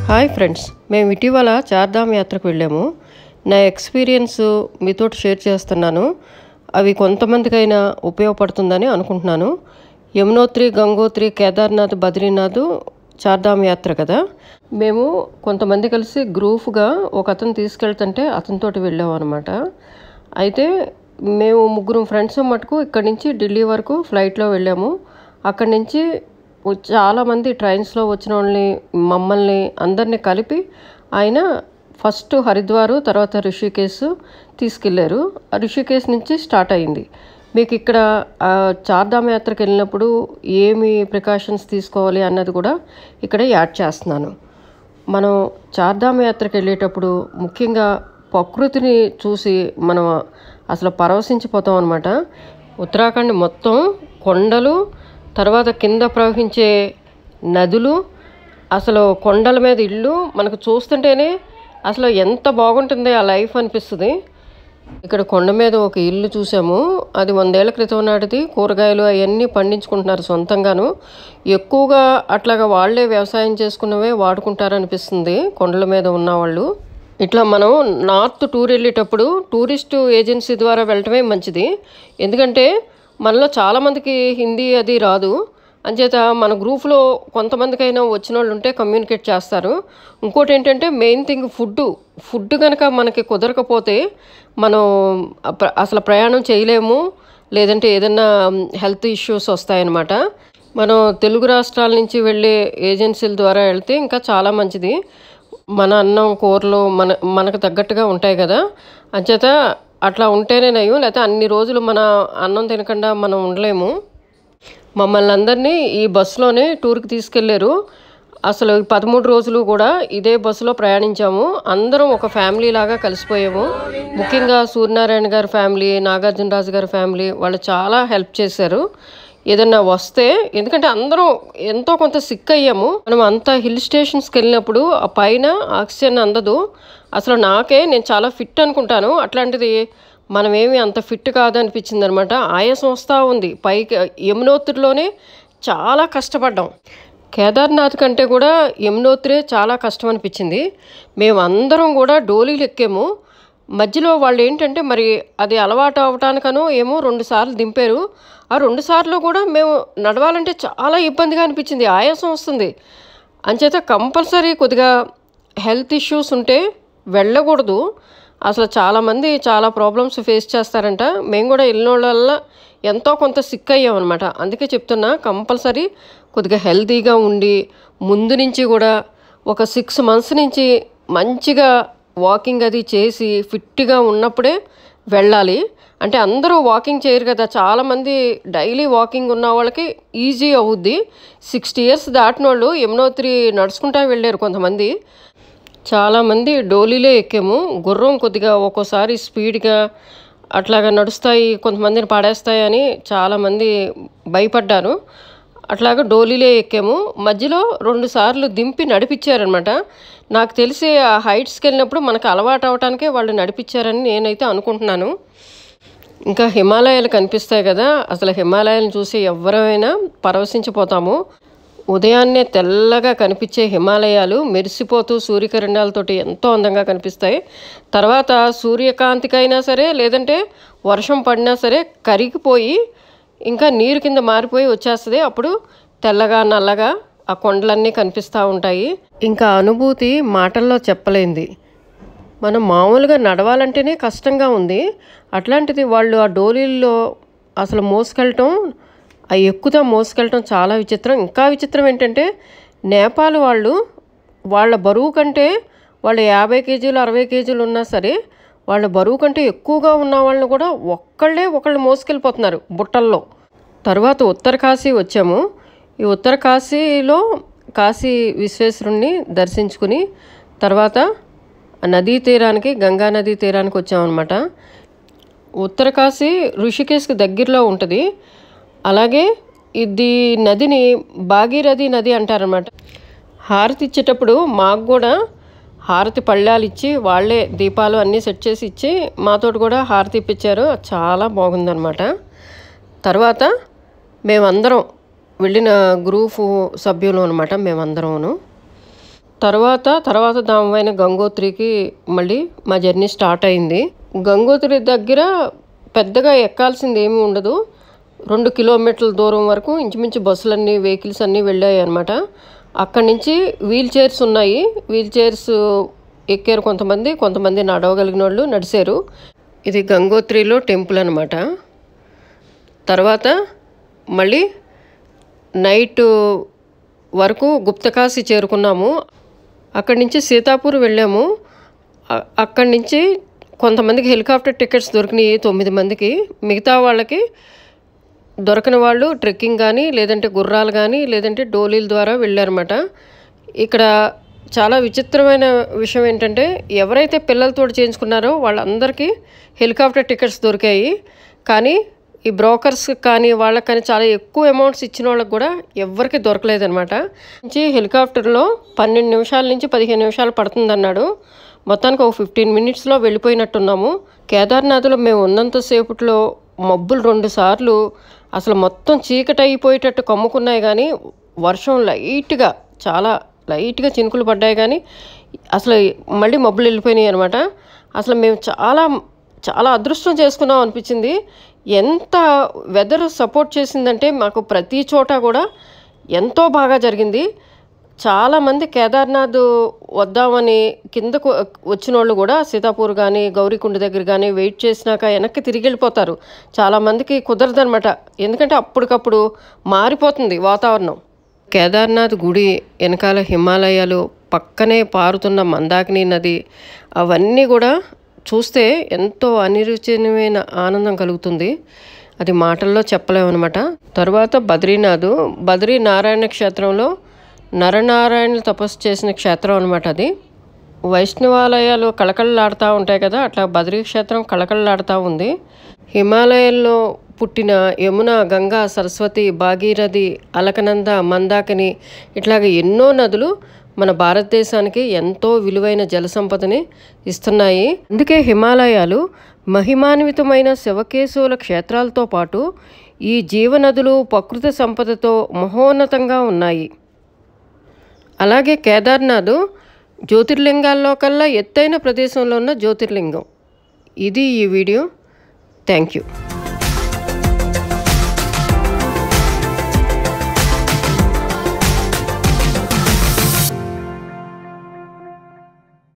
hi friends మేము ఇటీవల చార్ధామ్ యాత్రకు వెళ్ళాము నా ఎక్స్పీరియన్స్ మీతో షేర్ చేస్తున్నాను అవి కొంతమందికైనా ఉపయోగపడుతుందని అనుకుంటున్నాను యమునోత్రి గంగోత్రి కేదార్నాథ్ బద్రీనాథ్ చార్ధామ్ యాత్ర కదా మేము కొంతమంది కలిసి గ్రూప్గా ఒక అతను తీసుకెళ్తుంటే అతనితోటి వెళ్ళాం అనమాట అయితే మేము ముగ్గురు ఫ్రెండ్స్ మటుకు ఇక్కడి నుంచి ఢిల్లీ వరకు ఫ్లైట్లో వెళ్ళాము అక్కడి నుంచి చాలామంది ట్రైన్స్లో వచ్చిన వాళ్ళని మమ్మల్ని అందరినీ కలిపి ఆయన ఫస్ట్ హరిద్వారు తర్వాత రిషికేశ్ తీసుకెళ్లారు ఆ రిషికేశ్ నుంచి స్టార్ట్ అయింది మీకు ఇక్కడ ఆ, చార్ధామ్ యాత్రకు వెళ్ళినప్పుడు ఏమి ప్రికాషన్స్ తీసుకోవాలి అన్నది కూడా ఇక్కడ యాడ్ చేస్తున్నాను మనం చార్ధామ్ యాత్రకు వెళ్ళేటప్పుడు ముఖ్యంగా ప్రకృతిని చూసి మనం అసలు పరవశించిపోతాం అనమాట ఉత్తరాఖండ్ మొత్తం కొండలు తర్వాత కింద ప్రవహించే నదులు అసలు కొండల మీద ఇల్లు మనకు చూస్తుంటేనే అసలు ఎంత బాగుంటుంది ఆ లైఫ్ అనిపిస్తుంది ఇక్కడ కొండ మీద ఒక ఇల్లు చూసాము అది వందేళ్ల క్రితం నాటిది కూరగాయలు అవన్నీ పండించుకుంటున్నారు సొంతంగాను ఎక్కువగా అట్లాగా వాళ్ళే వ్యవసాయం చేసుకున్నవే వాడుకుంటారనిపిస్తుంది కొండల మీద ఉన్నవాళ్ళు ఇట్లా మనం నార్త్ టూర్ వెళ్ళేటప్పుడు టూరిస్ట్ ఏజెన్సీ ద్వారా వెళ్ళటమే మంచిది ఎందుకంటే మనలో చాలామందికి హిందీ అది రాదు అంచేత మన గ్రూప్లో కొంతమందికైనా వచ్చిన వాళ్ళు ఉంటే కమ్యూనికేట్ చేస్తారు ఇంకోటి ఏంటంటే మెయిన్ థింగ్ ఫుడ్ ఫుడ్ కనుక మనకి కుదరకపోతే మనం అప్ర- అసలు ప్రయాణం చేయలేము లేదంటే ఏదైనా హెల్త్ ఇష్యూస్ వస్తాయన్నమాట మనం తెలుగు రాష్ట్రాల నుంచి వెళ్ళే ఏజెన్సీల ద్వారా వెళ్తే ఇంకా చాలా మంచిది మన అన్నం కూరలు మన మనకు తగ్గట్టుగా ఉంటాయి కదా అంచేత అట్లా ఉంటేనే నయం లేకపోతే అన్ని రోజులు మన అన్నం తినకుండా మనం ఉండలేము మమ్మల్ని అందరినీ ఈ బస్సులోనే టూర్కి తీసుకెళ్లారు అసలు ఈ పదమూడు రోజులు కూడా ఇదే బస్సులో ప్రయాణించాము అందరం ఒక ఫ్యామిలీ లాగా కలిసిపోయాము ముఖ్యంగా సూర్యనారాయణ గారి ఫ్యామిలీ నాగార్జునరాజు గారి ఫ్యామిలీ వాళ్ళు చాలా హెల్ప్ చేశారు ఏదన్నా వస్తే ఎందుకంటే అందరం ఎంతో కొంత సిక్ అయ్యాము మనం అంత హిల్ స్టేషన్స్కి వెళ్ళినప్పుడు ఆ పైన ఆక్సిజన్ అందదు అసలు నాకే నేను చాలా ఫిట్ అనుకుంటాను అట్లాంటిది మనమేమి అంత ఫిట్ కాదు అనిపించింది అనమాట ఆయాసం వస్తూ ఉంది పైకి యమునోత్రిలోనే చాలా కష్టపడ్డాం కేదార్నాథ్ కంటే కూడా యమునోత్రే చాలా కష్టం అనిపించింది మేమందరం కూడా డోలీలు ఎక్కాము మధ్యలో వాళ్ళు ఏంటంటే మరి అది అలవాటు అవటానికనో ఏమో రెండు సార్లు దింపారు ఆ రెండు సార్లు కూడా మేము నడవాలంటే చాలా ఇబ్బందిగా అనిపించింది ఆయాసం వస్తుంది అంచేత కంపల్సరీ కొద్దిగా హెల్త్ ఇష్యూస్ ఉంటే వెళ్ళకూడదు అసలు చాలామంది చాలా ప్రాబ్లమ్స్ ఫేస్ చేస్తారంట మేము కూడా వెళ్ళిన వల్ల ఎంతో కొంత సిక్ అయ్యాం అనమాట అందుకే చెప్తున్నా కంపల్సరీ కొద్దిగా హెల్తీగా ఉండి ముందు నుంచి కూడా ఒక సిక్స్ మంత్స్ నుంచి మంచిగా వాకింగ్ అది చేసి ఫిట్గా ఉన్నప్పుడే వెళ్ళాలి అంటే అందరూ వాకింగ్ చేయరు కదా చాలామంది డైలీ వాకింగ్ ఉన్న వాళ్ళకి ఈజీ అవుద్ది సిక్స్టీ ఇయర్స్ దాటిన వాళ్ళు యమునోత్రి నడుచుకుంటా వెళ్ళారు కొంతమంది చాలామంది డోలీలే ఎక్కాము గుర్రం కొద్దిగా ఒక్కోసారి స్పీడ్గా అట్లాగా నడుస్తాయి కొంతమందిని పడేస్తాయి అని చాలామంది భయపడ్డారు అట్లాగా డోలీలే ఎక్కాము మధ్యలో రెండు సార్లు దింపి నడిపించారనమాట నాకు తెలిసి ఆ హైట్స్కి వెళ్ళినప్పుడు మనకు అలవాటు అవటానికే వాళ్ళు నడిపించారని నేనైతే అనుకుంటున్నాను ఇంకా హిమాలయాలు కనిపిస్తాయి కదా అసలు హిమాలయాలను చూసి ఎవరైనా పరవశించిపోతాము ఉదయాన్నే తెల్లగా కనిపించే హిమాలయాలు మెరిసిపోతూ సూర్యకిరణాలతోటి ఎంతో అందంగా కనిపిస్తాయి తర్వాత సూర్యకాంతికైనా సరే లేదంటే వర్షం పడినా సరే కరిగిపోయి ఇంకా నీరు కింద మారిపోయి వచ్చేస్తుంది అప్పుడు తెల్లగా నల్లగా ఆ కొండలన్నీ కనిపిస్తూ ఉంటాయి ఇంకా అనుభూతి మాటల్లో చెప్పలేంది మనం మామూలుగా నడవాలంటేనే కష్టంగా ఉంది అట్లాంటిది వాళ్ళు ఆ డోలీల్లో అసలు మోసుకెళ్ళటం ఆ ఎక్కుతా మోసుకెళ్ళటం చాలా విచిత్రం ఇంకా విచిత్రం ఏంటంటే నేపాల్ వాళ్ళు వాళ్ళ బరువు కంటే వాళ్ళు యాభై కేజీలు అరవై కేజీలు ఉన్నా సరే వాళ్ళ బరువు కంటే ఎక్కువగా ఉన్న వాళ్ళని కూడా ఒక్కళ్ళే ఒకళ్ళు మోసుకెళ్ళిపోతున్నారు బుట్టల్లో తర్వాత ఉత్తర కాశీ వచ్చాము ఈ ఉత్తర కాశీలో కాశీ విశ్వేశ్వరుణ్ణి దర్శించుకుని తర్వాత నదీ తీరానికి గంగా నదీ తీరానికి వచ్చామన్నమాట ఉత్తర కాశీ ఋషికేశ్కి దగ్గరలో ఉంటుంది అలాగే ఇది నదిని భాగీరథి నది అంటారనమాట హారతి ఇచ్చేటప్పుడు మాకు కూడా హారతి పళ్ళాలు ఇచ్చి వాళ్ళే దీపాలు అన్నీ సెట్ చేసి ఇచ్చి మాతోటి కూడా హారతి ఇప్పించారు అది చాలా బాగుందన్నమాట తర్వాత మేమందరం వెళ్ళిన గ్రూపు సభ్యులు అనమాట మేమందరమును తర్వాత తర్వాత దామైన గంగోత్రికి మళ్ళీ మా జర్నీ స్టార్ట్ అయింది గంగోత్రి దగ్గర పెద్దగా ఎక్కాల్సింది ఏమీ ఉండదు రెండు కిలోమీటర్ల దూరం వరకు ఇంచుమించు బస్సులన్నీ వెహికల్స్ అన్నీ వెళ్ళాయి అనమాట అక్కడి నుంచి వీల్ చైర్స్ ఉన్నాయి వీల్ చైర్స్ ఎక్కారు కొంతమంది కొంతమంది నడవగలిగిన వాళ్ళు నడిచారు ఇది గంగోత్రిలో టెంపుల్ అనమాట తర్వాత మళ్ళీ నైట్ వరకు గుప్తకాశి చేరుకున్నాము అక్కడి నుంచి సీతాపూర్ వెళ్ళాము అ- అక్కడి నుంచి కొంతమందికి హెలికాప్టర్ టికెట్స్ దొరికినాయి తొమ్మిది మందికి మిగతా వాళ్ళకి దొరకని వాళ్ళు ట్రెక్కింగ్ కానీ లేదంటే గుర్రాలు కానీ లేదంటే డోలీల ద్వారా వెళ్ళారన్నమాట ఇక్కడ చాలా విచిత్రమైన విషయం ఏంటంటే ఎవరైతే పిల్లలతో చేయించుకున్నారో వాళ్ళందరికీ హెలికాప్టర్ టికెట్స్ దొరికాయి కానీ ఈ బ్రోకర్స్ కానీ వాళ్ళకి కానీ చాలా ఎక్కువ అమౌంట్స్ ఇచ్చిన వాళ్ళకి కూడా ఎవరికి దొరకలేదనమాట నుంచి హెలికాప్టర్లో పన్నెండు నిమిషాల నుంచి పదిహేను నిమిషాలు పడుతుందన్నాడు మొత్తానికి ఒక ఫిఫ్టీన్ మినిట్స్లో వెళ్ళిపోయినట్టున్నాము కేదార్నాథ్లో మేము ఉన్నంతసేపట్లో మబ్బులు రెండు సార్లు అసలు మొత్తం చీకటి అయిపోయేటట్టు కమ్ముకున్నాయి కానీ వర్షం లైట్గా చాలా లైట్గా చినుకులు పడ్డాయి కానీ అసలు మళ్ళీ మబ్బులు వెళ్ళిపోయినాయి అనమాట అసలు మేము చాలా చాలా అదృష్టం చేసుకున్నాం అనిపించింది ఎంత వెదర్ సపోర్ట్ చేసిందంటే మాకు ప్రతి చోట కూడా ఎంతో బాగా జరిగింది చాలామంది కేదార్నాథ్ వద్దామని కిందకు వచ్చిన వాళ్ళు కూడా సీతాపూర్ కానీ గౌరీకుండ దగ్గర కానీ వెయిట్ చేసినాక వెనక్కి తిరిగి వెళ్ళిపోతారు చాలామందికి కుదరదనమాట ఎందుకంటే అప్పటికప్పుడు మారిపోతుంది వాతావరణం కేదార్నాథ్ గుడి వెనకాల హిమాలయాలు పక్కనే పారుతున్న మందాకిని నది అవన్నీ కూడా చూస్తే ఎంతో అనిరుచితమైన ఆనందం కలుగుతుంది అది మాటల్లో చెప్పలేమన్నమాట తర్వాత బద్రీనాథ్ బద్రీ నారాయణ క్షేత్రంలో నరనారాయణులు తపస్సు చేసిన క్షేత్రం అనమాట అది వైష్ణవాలయాలు కళకళలాడుతూ ఉంటాయి కదా అట్లా బద్రీ క్షేత్రం కళకళలాడుతూ ఉంది హిమాలయాల్లో పుట్టిన యమున గంగా సరస్వతి భాగీరథి అలకనంద మందాకిని ఇట్లాగ ఎన్నో నదులు మన భారతదేశానికి ఎంతో విలువైన జల సంపదని ఇస్తున్నాయి అందుకే హిమాలయాలు మహిమాన్వితమైన శివకేశవుల క్షేత్రాలతో పాటు ఈ జీవనదులు ప్రకృతి సంపదతో మహోన్నతంగా ఉన్నాయి అలాగే కేదార్నాథ్ జ్యోతిర్లింగాల్లో కల్లా ఎత్తైన ప్రదేశంలో ఉన్న జ్యోతిర్లింగం ఇది ఈ వీడియో థ్యాంక్ యూ